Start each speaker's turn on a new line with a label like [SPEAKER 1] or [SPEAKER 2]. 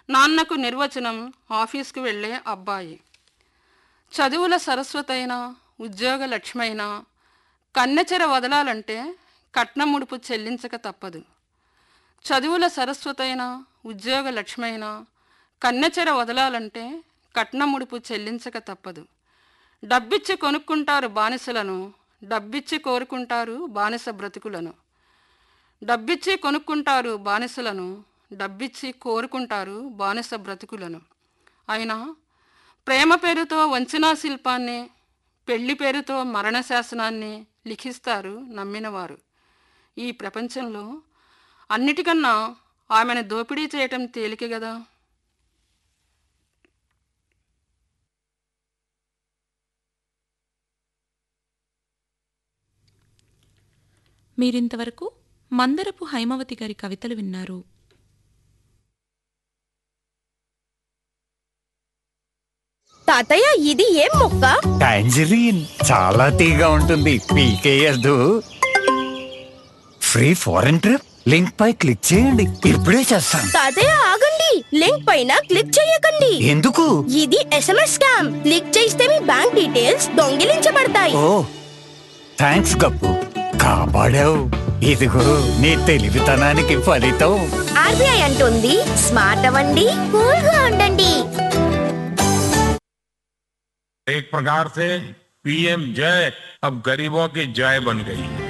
[SPEAKER 1] నాన్నకు నిర్వచనం ఆఫీస్కి వెళ్ళే అబ్బాయి చదువుల సరస్వతైన ఉద్యోగ లక్ష్మైన కన్నెచెర వదలాలంటే కట్నముడుపు చెల్లించక తప్పదు చదువుల సరస్వతైన ఉద్యోగ లక్ష్మైన కన్నెచెర వదలాలంటే కట్నముడుపు చెల్లించక తప్పదు డబ్బిచ్చి కొనుక్కుంటారు బానిసలను డబ్బిచ్చి కోరుకుంటారు బానిస బ్రతుకులను డబ్బిచ్చి కొనుక్కుంటారు బానిసలను డబ్బిచ్చి కోరుకుంటారు బానిస బ్రతుకులను అయినా ప్రేమ పేరుతో వంచనా శిల్పాన్ని పెళ్లి పేరుతో మరణ శాసనాన్ని లిఖిస్తారు నమ్మినవారు ఈ ప్రపంచంలో అన్నిటికన్నా ఆమెను దోపిడీ చేయటం తేలిక కదా
[SPEAKER 2] మీరింతవరకు మందరపు హైమవతి గారి కవితలు విన్నారు
[SPEAKER 3] తాతయ్య ఇది ఏం మొక్క
[SPEAKER 4] టాంజరీన్ చాలా తీగా ఉంటుంది పీకేయద్దు ఫ్రీ ఫారెన్ ట్రిప్ లింక్ పై క్లిక్ చేయండి ఇప్పుడే చేస్తాను
[SPEAKER 3] తాతయ్య ఆగండి లింక్ పైన క్లిక్ చేయకండి
[SPEAKER 4] ఎందుకు
[SPEAKER 3] ఇది ఎస్ఎంఎస్ స్కామ్ క్లిక్ చేస్తే మీ బ్యాంక్ డీటెయిల్స్ దొంగిలించబడతాయి
[SPEAKER 4] ఓ థ్యాంక్స్ గప్పు కాపాడావు ఇదిగో నీ తెలివితనానికి ఫలితం
[SPEAKER 3] ఆర్బీఐ అంటుంది స్మార్ట్ అవ్వండి కూల్ గా ఉండండి
[SPEAKER 5] एक प्रकार से पीएम जय अब गरीबों की जय बन गई है